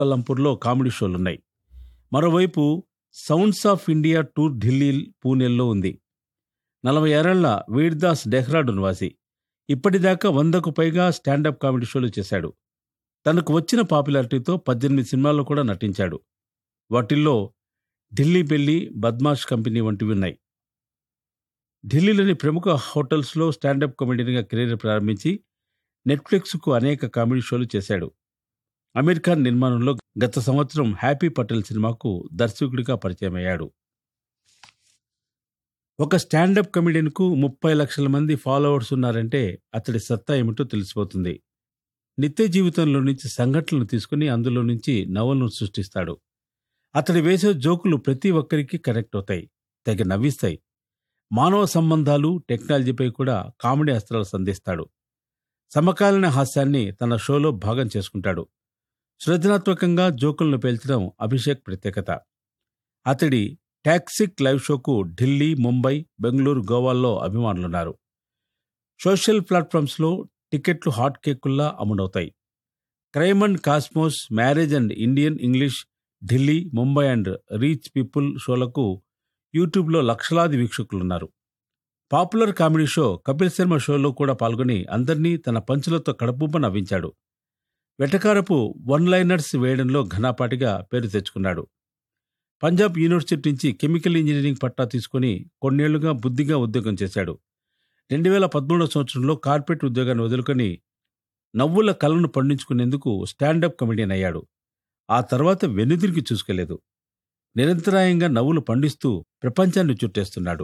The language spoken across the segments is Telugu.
లంపూర్లో కామెడీ షోలున్నాయి మరోవైపు sounds of India tour Delhi పూణేల్లో ఉంది నలభై ఏళ్ల వీర్దాస్ డెహ్రాడూన్ నివాసి ఇప్పటిదాకా వందకు పైగా స్టాండప్ కామెడీ షోలు చేశాడు తనకు వచ్చిన పాపులారిటీతో పద్దెనిమిది సినిమాల్లో కూడా నటించాడు వాటిల్లో ఢిల్లీ పెళ్లి బద్మాష్ కంపెనీ వంటివి ఉన్నాయి ఢిల్లీలోని ప్రముఖ హోటల్స్లో స్టాండప్ కామెడీగా కెరీర్ ప్రారంభించి నెట్ఫ్లిక్స్కు అనేక కామెడీ షోలు చేశాడు అమీర్ ఖాన్ నిర్మాణంలో గత సంవత్సరం హ్యాపీ పటేల్ సినిమాకు దర్శకుడిగా పరిచయమయ్యాడు ఒక స్టాండప్ కమెడియన్కు ముప్పై లక్షల మంది ఫాలోవర్స్ ఉన్నారంటే అతడి సత్తా ఏమిటో తెలిసిపోతుంది నిత్య జీవితంలో నుంచి సంఘటనలు తీసుకుని అందులో నుంచి నవలను సృష్టిస్తాడు అతడి వేసే జోకులు ప్రతి ఒక్కరికి కనెక్ట్ అవుతాయి తెగ నవ్విస్తాయి మానవ సంబంధాలు టెక్నాలజీపై కూడా కామెడీ అస్త్రాలు సంధిస్తాడు సమకాలీన హాస్యాన్ని తన షోలో భాగం చేసుకుంటాడు సృజనాత్మకంగా జోకులను పేల్చడం అభిషేక్ ప్రత్యేకత అతడి టాక్సిక్ లైవ్ షోకు ఢిల్లీ ముంబై బెంగళూరు గోవాల్లో అభిమానులున్నారు సోషల్ ప్లాట్ఫామ్స్లో టికెట్లు హాట్ కేకుల్లా అమ్ముడవుతాయి crime and cosmos marriage and Indian English Delhi Mumbai and reach people షోలకు యూట్యూబ్లో లక్షలాది వీక్షకులున్నారు popular comedy show Kapil Sharma షోలో కూడా పాల్గొని అందర్నీ తన పంచులతో కడుపుబ్బ నవ్వించాడు వెటకారపు వన్ లైనర్స్ వేయడంలో ఘనాపాటిగా పేరు తెచ్చుకున్నాడు పంజాబ్ యూనివర్సిటీ నుంచి కెమికల్ ఇంజనీరింగ్ పట్టా తీసుకుని కొన్నేళ్లుగా బుద్ధిగా ఉద్యోగం చేశాడు రెండు వేల పదమూడవ సంవత్సరంలో కార్పొరేట్ ఉద్యోగాన్ని వదులుకొని నవ్వుల కళను పండించుకునేందుకు స్టాండప్ కమెడియన్ అయ్యాడు ఆ తర్వాత వెనుదిరిగి చూసుకోలేదు నిరంతరాయంగా నవ్వులు పండిస్తూ ప్రపంచాన్ని చుట్టేస్తున్నాడు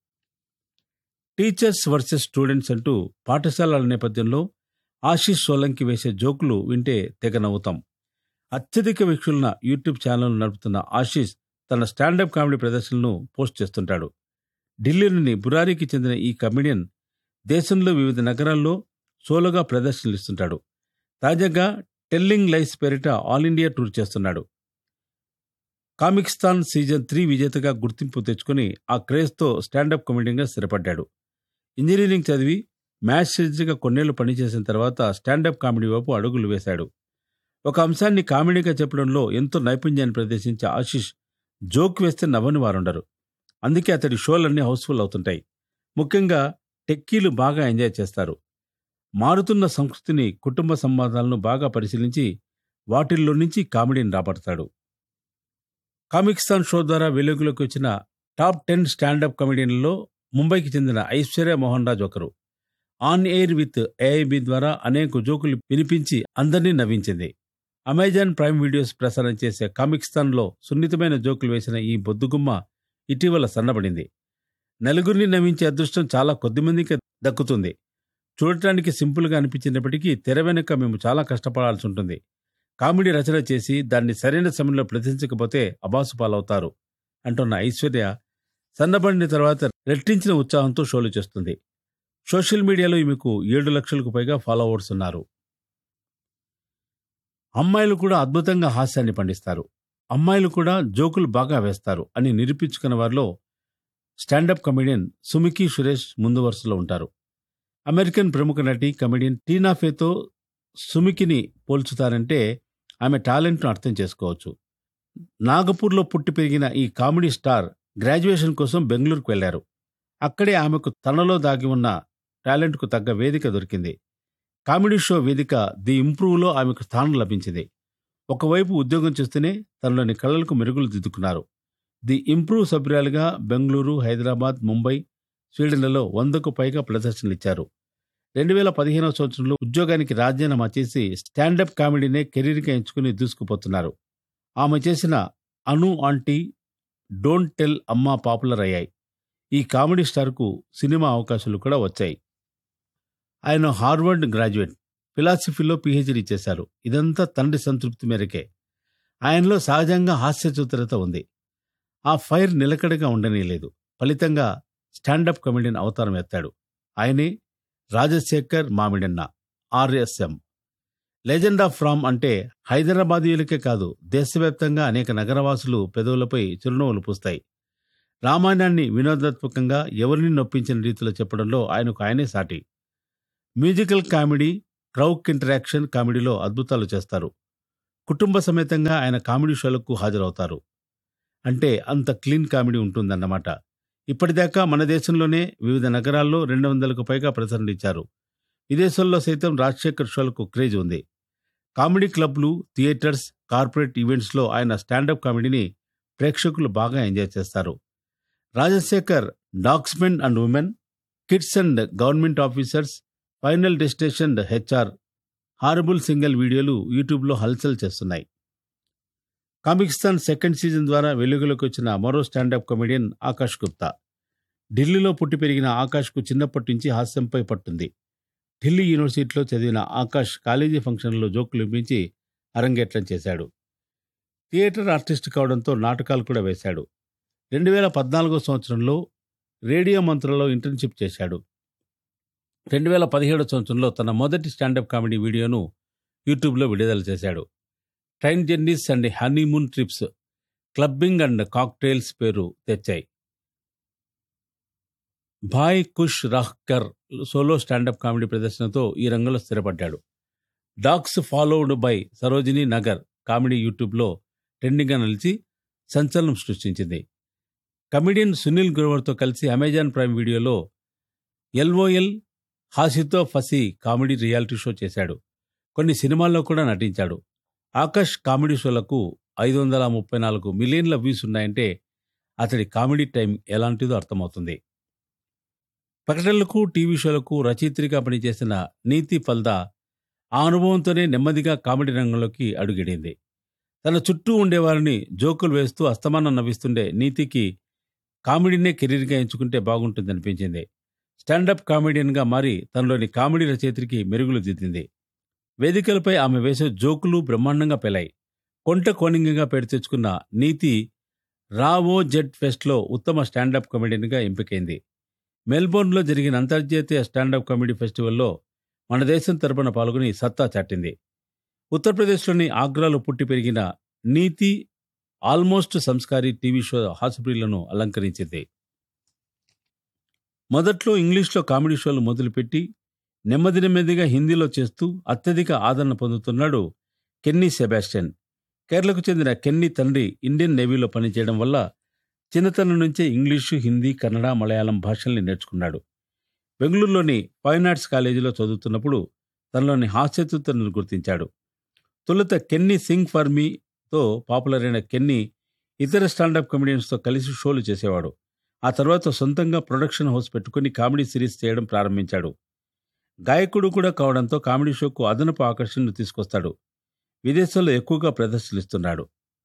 టీచర్స్ వర్సెస్ స్టూడెంట్స్ అంటూ పాఠశాలల నేపథ్యంలో ఆశీష్ సోలంకి వేసే జోకులు వింటే తెగ నవ్వుతాం అత్యధిక వీక్షులున్న యూట్యూబ్ ఛానల్ నడుపుతున్న ఆశీష్ తన స్టాండప్ కామెడీ ప్రదర్శనలను పోస్ట్ చేస్తుంటాడు ఢిల్లీలోని బురారికి చెందిన ఈ కమెడియన్ దేశంలో వివిధ నగరాల్లో సోలోగా ప్రదర్శనలు ఇస్తుంటాడు తాజాగా టెల్లింగ్ లైఫ్ పేరిట ఆల్ ఇండియా టూర్ చేస్తున్నాడు కామిక్స్తాన్ సీజన్ త్రీ విజేతగా గుర్తింపు తెచ్చుకుని ఆ క్రేజ్తో స్టాండప్ కమెడియన్గా స్థిరపడ్డాడు ఇంజనీరింగ్ చదివి మ్యాథ్స్ టీచర్గా కొన్నేళ్లు పనిచేసిన తర్వాత స్టాండప్ కామెడీ వైపు అడుగులు వేశాడు ఒక అంశాన్ని కామెడీగా చెప్పడంలో ఎంతో నైపుణ్యాన్ని ప్రదర్శించే ఆశీష్ జోక్ వేస్తే నవ్వని వారుండరు అందుకే అతడి షోలన్నీ హౌస్ఫుల్ అవుతుంటాయి ముఖ్యంగా టెక్కీలు బాగా ఎంజాయ్ చేస్తారు మారుతున్న సంస్కృతిని కుటుంబ సంబంధాలను బాగా పరిశీలించి వాటిల్లో నుంచి కామెడీని రాబడతాడు కామిక్స్తాన్ షో ద్వారా వెలుగులోకి వచ్చిన టాప్ టెన్ స్టాండప్ కమెడియన్లలో ముంబైకి చెందిన ఐశ్వర్య మోహన్ రాజ్ ఒకరు ఆన్ ఎయిర్ విత్ ఏఐబి ద్వారా అనేక జోకులు వినిపించి అందరినీ నవ్వించింది అమెజాన్ ప్రైమ్ వీడియోస్ ప్రసారం చేసే కామిక్స్తాన్లో సున్నితమైన జోకులు వేసిన ఈ బొద్దుగుమ్మ ఇటీవల సన్నబడింది నలుగురిని నవ్వించే అదృష్టం చాలా కొద్దిమందికి దక్కుతుంది చూడటానికి సింపుల్గా అనిపించినప్పటికీ తెర వెనుక మేము చాలా కష్టపడాల్సి ఉంటుంది కామెడీ రచన చేసి దాన్ని సరైన సమయంలో ప్రదర్శించకపోతే అబాసు పాలవుతారు అంటున్న ఐశ్వర్య సన్నబడిన తర్వాత రెట్టించిన ఉత్సాహంతో షోలు చేస్తుంది సోషల్ మీడియాలో ఈమెకు ఏడు లక్షలకు పైగా ఫాలోవర్స్ ఉన్నారు అమ్మాయిలు కూడా అద్భుతంగా హాస్యాన్ని పండిస్తారు అమ్మాయిలు కూడా జోకులు బాగా వేస్తారు అని నిరూపించుకున్న వారిలో స్టాండప్ కమెడియన్ సుమికి సురేష్ ముందు వరుసలో ఉంటారు అమెరికన్ ప్రముఖ నటి కమెడియన్ టీనా ఫేతో సుమికిని పోల్చుతారంటే ఆమె టాలెంట్ను అర్థం చేసుకోవచ్చు నాగపూర్లో పుట్టి పెరిగిన ఈ కామెడీ స్టార్ గ్రాడ్యుయేషన్ కోసం బెంగళూరుకు వెళ్లారు అక్కడే ఆమెకు తనలో దాగి ఉన్న టాలెంట్కు తగ్గ వేదిక దొరికింది కామెడీ షో వేదిక ది ఇంప్రూవ్లో ఆమెకు స్థానం లభించింది ఒకవైపు ఉద్యోగం చేస్తూనే తనలోని కళలకు మెరుగులు దిద్దుకున్నారు ది ఇంప్రూవ్ సభ్యురాలుగా బెంగళూరు హైదరాబాద్ ముంబై స్వీడన్లలో వందకు పైగా ప్రదర్శనలు ఇచ్చారు రెండు వేల పదిహేనవ సంవత్సరంలో ఉద్యోగానికి రాజీనామా చేసి స్టాండప్ కామెడీనే కెరీర్గా ఎంచుకుని దూసుకుపోతున్నారు ఆమె చేసిన Anu aunty don't tell amma popular అయ్యాయి ఈ కామెడీ స్టార్కు సినిమా అవకాశాలు కూడా వచ్చాయి ఆయన హార్వర్డ్ గ్రాడ్యుయేట్ ఫిలాసఫీలో పిహెచ్డీ చేశారు ఇదంతా తండ్రి సంతృప్తి మేరకే ఆయనలో సహజంగా హాస్యచతురత ఉంది ఆ ఫైర్ నిలకడగా ఉండనీయలేదు ఫలితంగా స్టాండప్ కమెడియన్ అవతారం ఎత్తాడు ఆయనే Rajasekhar Mamidanna RSM legend of Ram అంటే హైదరాబాదీయులకే కాదు దేశవ్యాప్తంగా అనేక నగరవాసులు పెదవులపై చిరునవ్వులు పూస్తాయి రామాయణాన్ని వినోదాత్మకంగా ఎవరిని నొప్పించిన రీతిలో చెప్పడంలో ఆయనకు ఆయనే సాటి మ్యూజికల్ కామెడీ క్రౌక్ ఇంటరాక్షన్ కామెడీలో అద్భుతాలు చేస్తారు కుటుంబ సమేతంగా ఆయన కామెడీ షోలకు హాజరవుతారు అంటే అంత క్లీన్ కామెడీ ఉంటుందన్నమాట ఇప్పటిదాకా మన దేశంలోనే వివిధ నగరాల్లో రెండు వందలకు పైగా ప్రసరణ ఇచ్చారు విదేశాల్లో సైతం రాజశేఖర్ షోలకు క్రేజ్ ఉంది కామెడీ క్లబ్లు థియేటర్స్ కార్పొరేట్ ఈవెంట్స్లో ఆయన స్టాండప్ కామెడీని ప్రేక్షకులు బాగా ఎంజాయ్ చేస్తారు Rajasekhar dogs men and women kids and government officers final destination HR horrible single వీడియోలు యూట్యూబ్లో హల్చల్ చేస్తున్నాయి కామిక్స్తాన్ సెకండ్ సీజన్ ద్వారా వెలుగులోకి వచ్చిన మరో స్టాండప్ కమెడియన్ ఆకాష్ గుప్తా ఢిల్లీలో పుట్టి పెరిగిన ఆకాష్కు చిన్నప్పటి నుంచి హాస్యంపై పట్టుంది ఢిల్లీ యూనివర్సిటీలో చదివిన ఆకాష్ కాలేజీ ఫంక్షన్లో జోకులు ఇప్పించి అరంగేట్రం చేశాడు థియేటర్ ఆర్టిస్ట్ కావడంతో నాటకాలు కూడా వేశాడు రెండు వేల పద్నాలుగో సంవత్సరంలో రేడియో మంత్రలో ఇంటర్న్షిప్ చేశాడు రెండు వేల పదిహేడు సంవత్సరంలో తన మొదటి స్టాండప్ కామెడీ వీడియోను యూట్యూబ్లో విడుదల చేశాడు train journeys and honeymoon trips clubbing and cocktails పేరు తెచ్చాయి Bhai Kush Rahkar solo standup comedy ప్రదర్శనతో ఈ రంగంలో స్థిరపడ్డాడు dogs followed by Sarojini Nagar comedy యూట్యూబ్లో ట్రెండింగ్గా నిలిచి సంచలనం సృష్టించింది కమెడియన్ సునీల్ గ్రోవర్తో కలిసి అమెజాన్ ప్రైమ్ వీడియోలో LOL Hasse toh Phasse comedy reality show చేశాడు కొన్ని సినిమాల్లో కూడా నటించాడు ఆకాష్ కామెడీ షోలకు ఐదు వందల ముప్పై నాలుగు మిలియన్ల వ్యూస్ ఉన్నాయంటే అతడి కామెడీ టైం ఎలాంటిదో అర్థమవుతుంది ప్రకటనలకు టీవీ షోలకు రచయిత్రిగా పనిచేసిన నీతి ఫల్దా ఆ అనుభవంతోనే నెమ్మదిగా కామెడీ రంగంలోకి అడుగిడింది తన చుట్టూ ఉండేవారిని జోకులు వేస్తూ అస్తమానం నవ్విస్తుండే నీతికి కామెడీనే కెరీర్గా ఎంచుకుంటే బాగుంటుందనిపించింది స్టాండప్ కామెడియన్గా మారి తనలోని కామెడీ రచయిత్రికి మెరుగులు దిద్దింది వేదికలపై ఆమె వేసే జోకులు బ్రహ్మాండంగా పెళ్ళాయి కొంట కోణింగంగా పేరు తెచ్చుకున్న నీతి రావో జెడ్ ఫెస్ట్లో ఉత్తమ స్టాండప్ కామెడియన్గా ఎంపికైంది మెల్బోర్న్లో జరిగిన అంతర్జాతీయ స్టాండప్ కామెడీ ఫెస్టివల్లో మన దేశం తరపున పాల్గొని సత్తా చాటింది ఉత్తరప్రదేశ్లోని ఆగ్రాలో పుట్టి పెరిగిన Neeti almost Sanskari TV show హాస్యప్రియులను అలంకరించింది మొదట్లో ఇంగ్లీష్లో కామెడీ షోలు మొదలుపెట్టి నెమ్మది నెమ్మదిగా హిందీలో చేస్తూ అత్యధిక ఆదరణ పొందుతున్నాడు కెన్నీ సెబాస్టియన్ కేరళకు చెందిన కెన్నీ తండ్రి ఇండియన్ నేవీలో పనిచేయడం వల్ల చిన్నతనం నుంచే ఇంగ్లీషు హిందీ కన్నడ మలయాళం భాషల్ని నేర్చుకున్నాడు బెంగళూరులోని ఫైన్ ఆర్ట్స్ కాలేజీలో చదువుతున్నప్పుడు తనలోని హాస్యతను గుర్తించాడు తొలుత కెన్నీ సింగ్ ఫర్ మీతో పాపులర్ అయిన కెన్నీ ఇతర స్టాండప్ కమెడియన్స్తో కలిసి షోలు చేసేవాడు ఆ తర్వాత సొంతంగా ప్రొడక్షన్ హౌస్ పెట్టుకుని కామెడీ సిరీస్ చేయడం ప్రారంభించాడు గాయకుడు కూడా కావడంతో కామెడీ షోకు అదనపు ఆకర్షణను తీసుకొస్తాడు విదేశాల్లో ఎక్కువగా ప్రదర్శనలిస్తున్నాడు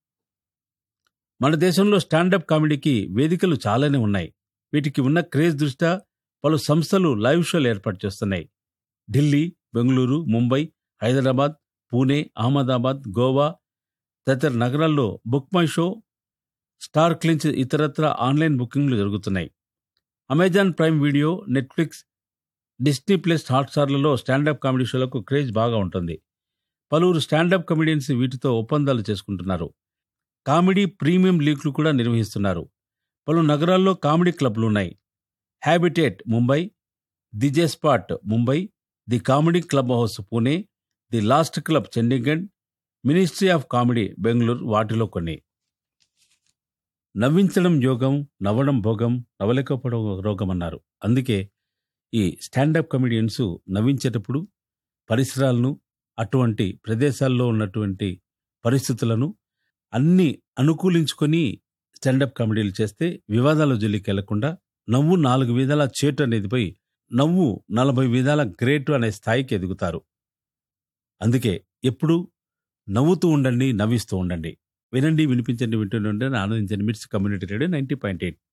మన దేశంలో స్టాండప్ కామెడీకి వేదికలు చాలానే ఉన్నాయి వీటికి ఉన్న క్రేజ్ దృష్ట్యా పలు సంస్థలు లైవ్ షోలు ఏర్పాటు చేస్తున్నాయి ఢిల్లీ బెంగళూరు ముంబై హైదరాబాద్ పూణే అహ్మదాబాద్ గోవా తదితర నగరాల్లో book my show star clinch ఇతరత్ర ఆన్లైన్ బుకింగ్లు జరుగుతున్నాయి Amazon Prime video Netflix Disney plus హాట్స్టార్లలో స్టాండప్ కామెడీ షోలకు క్రేజ్ బాగా ఉంటుంది పలువురు స్టాండప్ కమెడియన్స్ వీటితో ఒప్పందాలు చేసుకుంటున్నారు కామెడీ ప్రీమియం లీగ్లు కూడా నిర్వహిస్తున్నారు పలు నగరాల్లో కామెడీ క్లబ్లు ఉన్నాయి habitat Mumbai the J spot Mumbai the comedy club house Pune the last club Chandigarh ministry of comedy Bengaluru వాటిలో కొన్ని నవ్వించడం యోగం నవ్వడం భోగం నవ్వలేకపోవడం రోగం అన్నారు అందుకే ఈ స్టాండప్ కమెడియన్స్ నవ్వించేటప్పుడు పరిసరాలను అటువంటి ప్రదేశాల్లో ఉన్నటువంటి పరిస్థితులను అన్ని అనుకూలించుకొని స్టాండప్ కామెడీలు చేస్తే వివాదాల జోలికి వెళ్లకుండా నవ్వు నాలుగు విధాల చేటు అనేది పోయి నవ్వు నలభై విధాల గ్రేటు అనే స్థాయికి ఎదుగుతారు అందుకే ఎప్పుడు నవ్వుతూ ఉండండి నవ్విస్తూ ఉండండి వినండి వినిపించండి వింటుండండి ఆనందించండి MITS community radio ninety point eight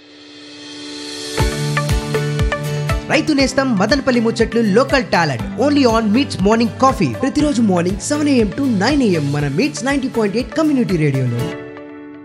రైతు నేస్తం మదనపల్లి ముచ్చట్లు local talent only on MITS morning coffee ప్రతిరోజు morning seven AM to nine AM మన MITS ninety point eight community రేడియోలో